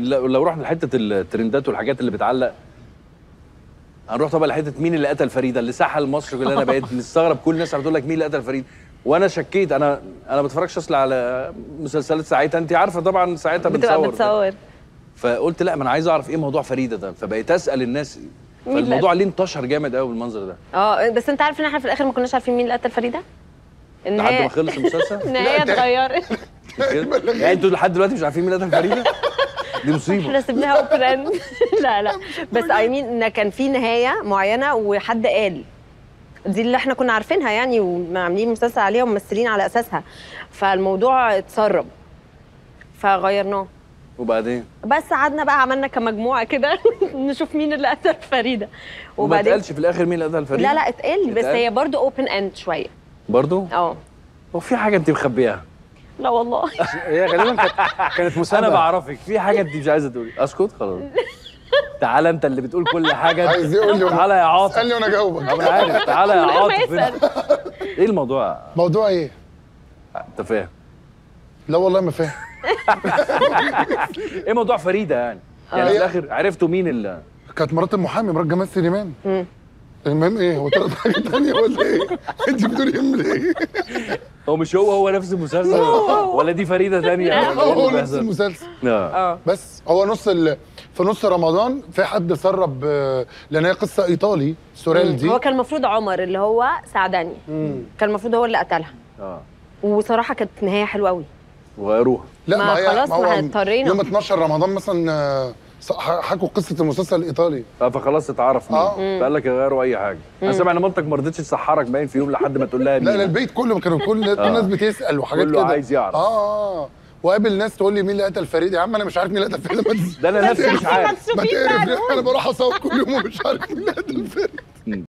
لو لو رحنا لحته الترندات والحاجات اللي بتعلق هنروح طبعا لحته مين اللي قتل فريده اللي سحل مصر كلها انا بقيت مستغرب كل الناس بتقول لك مين اللي قتل فريده وانا شكيت انا انا ما بتفرجش اصلا على مسلسلات ساعتها انت عارفه طبعا ساعتها بتبقى بنصور بتصور فقلت لا ما انا عايز اعرف ايه موضوع فريده ده فبقيت اسال الناس مين اللي فالموضوع ليه انتشر جامد قوي بالمنظر ده اه بس انت عارف ان احنا في الاخر ما كناش عارفين مين اللي قتل فريده لحد ما النهايه خلص المسلسل النهايه اتغيرت مش كده؟ يعني انتوا لحد دلوقتي مش عارفين مين اللي قتل فريده دي مصيبه احنا سيبناها اوبن اند لا لا بس اي مين ان كان في نهايه معينه وحد قال دي اللي احنا كنا عارفينها يعني وعاملين مسلسل عليها وممثلين على اساسها فالموضوع اتسرب فغيرناه وبعدين بس قعدنا بقى عملنا كمجموعه كده نشوف مين اللي قتل فريده وما اتقالش في الاخر مين اللي قتل فريده لا لا اتقال بس اتقال؟ هي برضو اوبن اند شويه برضه اه هو في حاجه انت مخبيها لا والله هي غالبا كانت كانت انا مسابقه بعرفك في حاجه انت مش عايزه تقولي اسكت خلاص تعالى انت اللي بتقول كل حاجه عايز يقول لي تعالى يا عاطف اسالني وانا اجاوبك انا عارف تعالى يا من غير ما عاطف يسأل. انت. ايه الموضوع موضوع ايه؟ انت فاهم لا والله ما فاهم ايه موضوع فريده يعني يعني في الاخر عرفتوا مين اللي كانت مرات المحامي مرات جمال سليمان مم. المهم ايه هو طلعت حاجه ثانيه ولا ايه؟ انت بتقولي ايه ايه؟ هو مش هو هو نفس المسلسل ولا دي فريده ثانيه هو نفس المسلسل اه اه بس هو نص ال... في نص رمضان في حد سرب آه، لان هي قصه ايطالي سوريل دي هو كان المفروض عمر اللي هو سعدني كان المفروض هو اللي قتلها اه وصراحه كانت نهايه حلوه قوي وغيروها لا ما خلاص، ما هو اضطرينا. يوم 12 رمضان مثلا آه، ص- حكوا قصه المسلسل الايطالي اه فخلاص اتعرف آه. مين فقال لك يغيروا اي حاجه انا سامع ان مامتك ما رضتش تسحرك باين في يوم لحد ما تقول لها لا لا مين البيت كله كانوا كل كل الناس بتسال وحاجات كله كده عايز يعرف. اه اه وقابل ناس تقول لي مين اللي قتل فريد يا عم انا مش عارف مين اللي قتل فريد ما تز- ده انا نفسي مش عارف ما تعرف انا بروح اصوت كل يوم ومش عارف مين اللي قتل فريد